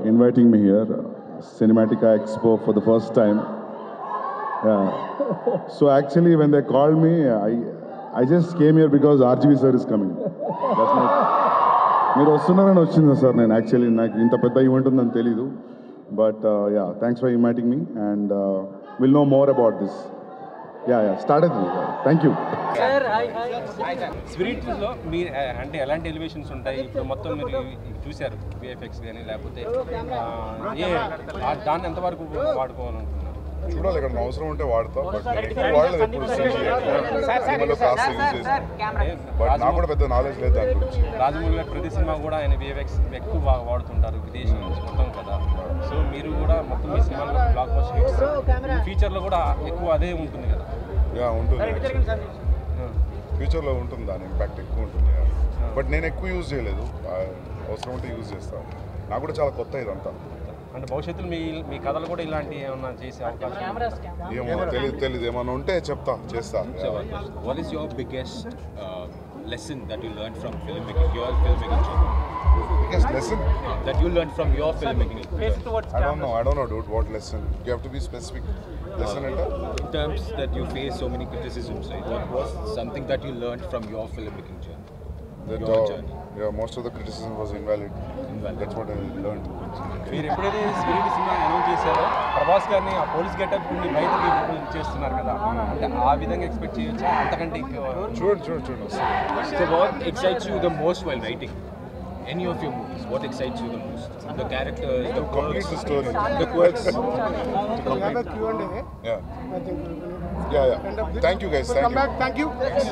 inviting me here, Cinematica Expo, for the first time. Yeah. So actually, when they called me, I I just came here because RGB sir is coming. That's my. మీరు వస్తున్నారని వచ్చింది sir నేను actually నాకు ఇంత పెద్ద event ఉందని తెలీదు but yeah thanks for inviting me and will know more about this yeah yeah start అవుతుంది థ్యాంక్ యూ స్పిరిట్స్లో మీరు ఆ, అంటే ఎలాంటి ఎలివేషన్స్ ఉంటాయి ఇప్పుడు మొత్తం మీరు ఇవి చూశారు విఎఫ్ఎక్స్ కానీ లేకపోతే ఆ, ఏ ఆ దాన్ని ఎంతవరకు వాడుకోవాలనుకున్నారు చూడాలి ఇక్కడ అవసరం ఉంటే వాడతా బట్ నేను ఎక్కువ వాడలేదు ఎప్పుడు సినిమాలో కాస్ట్ యూజ్ చేస్తాను బట్ నాకు కూడా పెద్ద నాలెడ్జ్ లేదు దాని గురించి రాజమౌళి గారు ప్రతి సినిమా కూడా ఆయన విఎఫ్ఎక్స్ ఎక్కువ బాగా వాడుతుంటారు విదేశీ నుంచి మొత్తం కదా సో మీరు కూడా మొత్తం మీ సినిమాలో బ్లాక్ బస్టర్ హిట్స్ ఫ్యూచర్లో కూడా ఎక్కువ అదే ఉంటుంది కదా యా ఉంటుంది ఫ్యూచర్లో ఉంటుంది దాని ఇంపాక్ట్ ఎక్కువ ఉంటుంది బట్ నేను ఎక్కువ యూజ్ చేయలేదు ఆ, అవసరం ఉంటే యూజ్ చేస్తాను నాకు కూడా చాలా కొత్త ఇదంతా అంటే భవిష్యత్తులో మీ మీ కథలు కూడా ఇలాంటి ఏమన్నా చేసే అవకాశం ఉందా? ఏమో తెలియదు తెలియదు ఏమన్నా ఉంటే చెప్తా చేస్తా So, what is your biggest uh, lesson that you learned from filmmaking, your filmmaking journey? Biggest lesson That you learned from your filmmaking journey? I don't know I don't know dude what lesson you have to be specific lesson అంటే In terms that you face so many criticisms, right? What was something that you learned from your filmmaking journey? that Your uh, journey. yeah most of the criticism was invalid Invalid. that's what I learned మీరు ఎప్పుడైతే spirit cinema announce చేశారో ప్రభాస్ గారిని ఆ police getup నుండి బయటకి చేస్తున్నారు కదా అంటే ఆ విధంగా ఎక్స్పెక్ట్ చేయొచ్చా అంతకంటే ఎక్కువ చూడండి చూడండి చూడండి వస్తుంది So, what excites you the most while writing? Any of your movies, what excites you the most? The characters, the complete quirks, the story the quirks. yeah yeah yeah thank you guys thank you Thank you.